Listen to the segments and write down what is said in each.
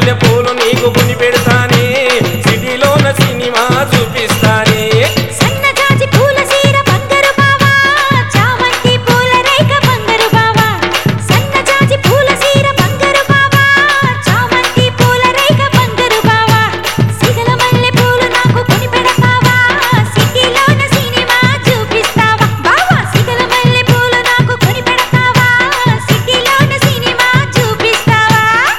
మల్లె పూలు నీకు కొని పెడతానే సిటీలోన సినిమా చూపిస్తానే సన్నజాజి పూల సీర బంగారు బావా చామంతి పూల రేఖ బంగారు బావా సన్నజాజి పూల సీర బంగారు బావా చామంతి పూల రేఖ బంగారు బావా సిగల మల్లె పూలు నాకు కొని పెడతావా సిటీలోన సినిమా చూపిస్తావా బావా సిగల మల్లె పూలు నాకు కొని పెడతావా సిటీలోన సినిమా చూపిస్తావా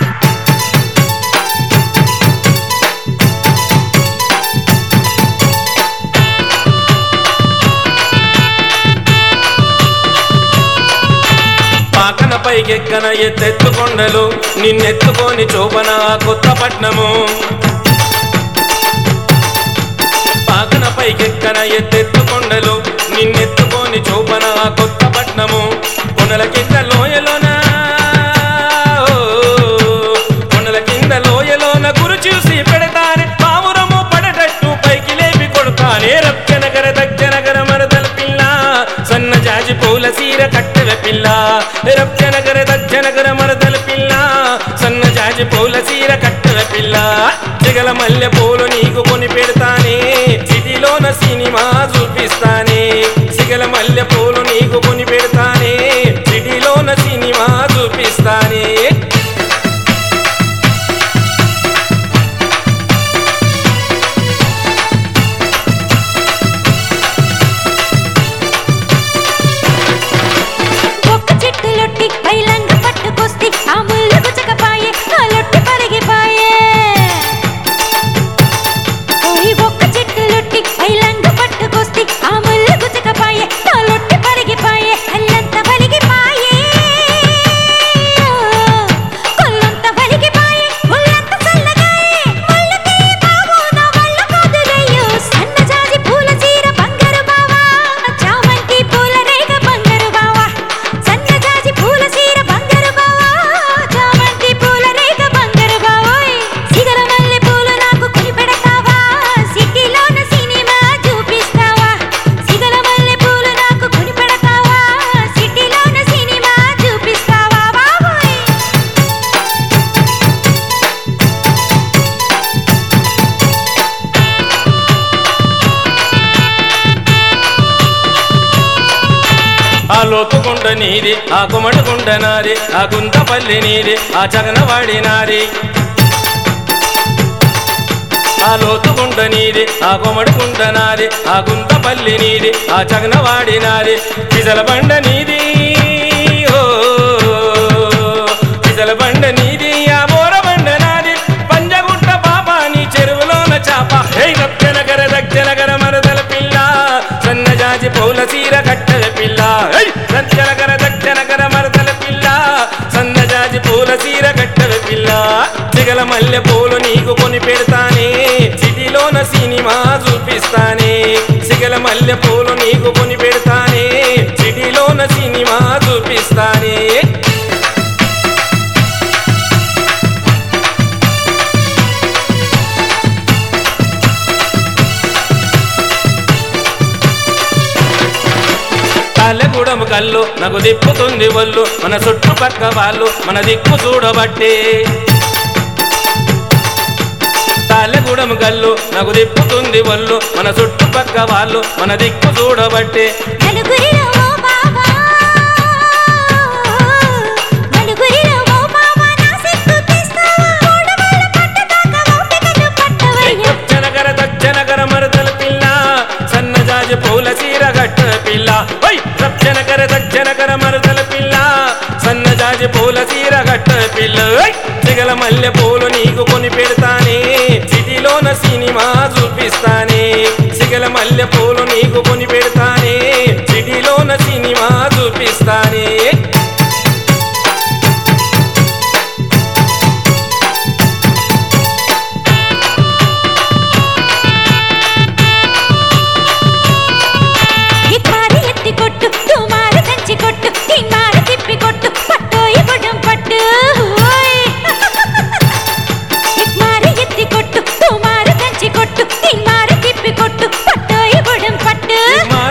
పాకన పైకెక్కన ఎత్తెత్తు కొండలు నిన్నెత్తుకొని చూపన కొత్త పట్నము పాకన పైకెక్కన ఎత్తెత్తు కొండలు నిన్నెత్తుకొని చూపన కొత్త పట్నము కొనల కింద లోయలోన ఓ, కొనల కింద లోయలోన గురు చూసి పెడతానే పావురము పడటట్టు పైకి లేపి కొడతానే రప్చనగర దక్షనగర మరదల పిల్ల సన్న జాజి పూల సీర కట్టెల పిల్ల రప్చనగర దక్షనగర మరదల పిల్ల సన్న జాజి పూల సీర కట్టెల పిల్ల జగల మల్లె పూలు నీకు కొని పెడతానే సిటీలోన సినిమా చూపిస్తానే సిగల మల్లె పూలు నీకు కొని పెడతానే సిటీలోన సినిమా చూపిస్తానే ఒక్క చెట్టు లొట్టి బైలంగ పట్టుకొస్తే ఆ ముళ్ళు గుచ్చకపాయే ఆ లొట్టి పరిగిపాయే ఓయ్ ఒక్క చెట్టు లొట్టి బైలంగ పట్టుకొస్తే ఆ ముళ్ళు గుచ్చకపాయే ఆ లొట్టి పరిగిపాయే కళ్ళంత వలిగిపాయే కొల్లంత వలిగిపాయే ఒళ్ళంత చల్లగాయే ముళ్ళకి బాబు నా వల్ల కాదులయ్యో సన్నజాజి పూల చీర బంగారు బావా చామంతి పూల రేఖ బంగారు బావా సన్నజాజి పూల చీర బంగారు బావా చామంతి పూల రేఖ బంగారు బావోయ్ సిగల మల్లె పూలు నాకు కొని పెడతావా సిటీలోన సినిమా చూపిస్తావా సిగల మల్లె పూలు నాకు కొని పెడతావా సిటీలోన సినిమా చూపిస్తావా బావోయ్ ఆ లోతుకుండ నీది ఆ గుమడుకుండ నాది ఆ గుంతపల్లి నీది ఆ జగనవాడి నాది ఆ లోతుకుండ నీది ఆ గుమడుకుండ నాది ఆ గుంతపల్లి నీది ఆ జగనవాడి నాది పిజల బండ నీది ఓ పిజల బండ నీది ఆ బోర బండ నాది పంజగుట్ట బాబా నీ చెరువులోన చాప హే దక్షనగర దక్షనగర మరదల పిల్ల సన్నజాజి పౌల సీర కట్టెల పిల్ల హే దక్షనగర దక్షనగర మరదల పిల్ల సన్నజాజి పూల సీర కట్టెల పిల్ల చిగల మల్లె పూలు నీకు కొని పెడతానే సిటీలోన సినిమా చూపిస్తానే సిగల మల్లె పూలు నీకు కొని పెడతానే సిటీలోన సినిమా చూపిస్తానే తాళ్ళగూడెం కళ్ళు నాకు దిప్పుతుంది ఒళ్ళు మన చుట్టుపక్క వాళ్ళు మన దిక్కు చూడబట్టే తాళ్ళగూడెం కళ్ళు నాకు దిప్పుతుంది ఒళ్ళు మన చుట్టుపక్క వాళ్ళు మన దిక్కు చూడబట్టే నలుగురిలో ఓ బావా నలుగురిలో ఓ బావా నా సిగ్గు తీస్తావా ఓడవాళ్ళ పట్టదాకా ఓపికను పట్టవయ్యా దక్షనగర దక్షనగర మరదల పిల్ల సన్నజాజి పూల సీర గట్ట పిల్ల వై దక్షనగర దక్షనగర మరదల పిల్ల సన్నజాజి పూల సీర గట్ట పిల్ల ఓయ్! చిగల మల్లె పూలు నీకు కొని పెడతానే సిటీలోన సినిమా చూపిస్తానే సిగల మల్లె పూలు నీకు కొని పెడతానే సిటీలోన సినిమా చూపిస్తానే ఇక్మారి ఎత్తి కొట్టు తుమారు కంచి కొట్టు తిమ్మారు తిప్పి కొట్టు పట్టోయి గుడం పట్టు ఓయ్. ఇక్మారి ఎత్తి కొట్టు తుమారు కంచి కొట్టు తిమ్మారు తిప్పి కొట్టు పట్టోయి గుడం పట్టు మా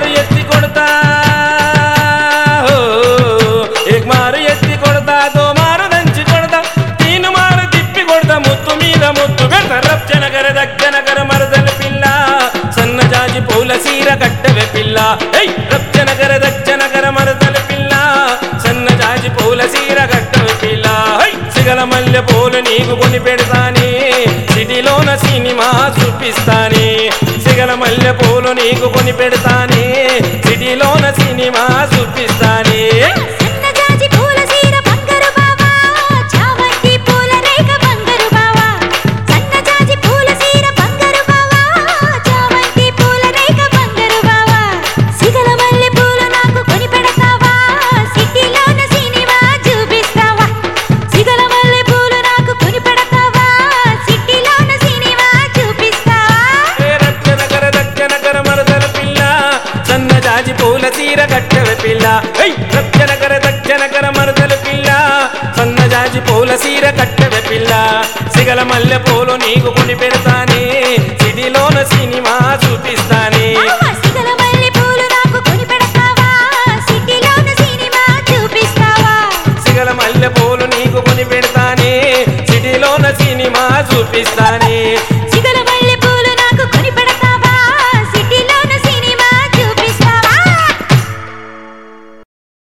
సినిమా చూపిస్తానే సిగల మల్లె పూలు నీకు కొని పెడతానే సిటీలోన సినిమా చూపిస్తానే సన్నజాజి పూల సీర బంగారు బావా చామంతి పూల రేఖ బంగారు బావా సన్నజాజి పూల సీర బంగారు బావా చామంతి పూల రేఖ బంగారు బావా సిగల మల్లె పూలు నాకు కొని పెడతావా సిటీలోన సినిమా చూపిస్తావా సిగల మల్లె పూలు నాకు కొని పెడతావా సిటీలోన సినిమా చూపిస్తావా ఏ రచ్చనగర దచ్చనగర మరదల పిల్ల సన్నజాజి పూల తీర కట్టెల పిల్ల ఏయ్! రచ్చనగర దచ్చనగర మరదల పిల్ల సన్నజాజి పూల సీర కట్టెల పిల్ల సిగల మల్లె పూలు నీకు కొని పెడతానే సిటీలోన సినిమా చూపిస్తానే బావా సిగల మల్లె పూలు నాకు కొని పెడతావా సిటీలోన సినిమా చూపిస్తావా సిగల మల్లె పూలు నీకు కొని పెడతానే సిటీలోన సినిమా చూపిస్తానే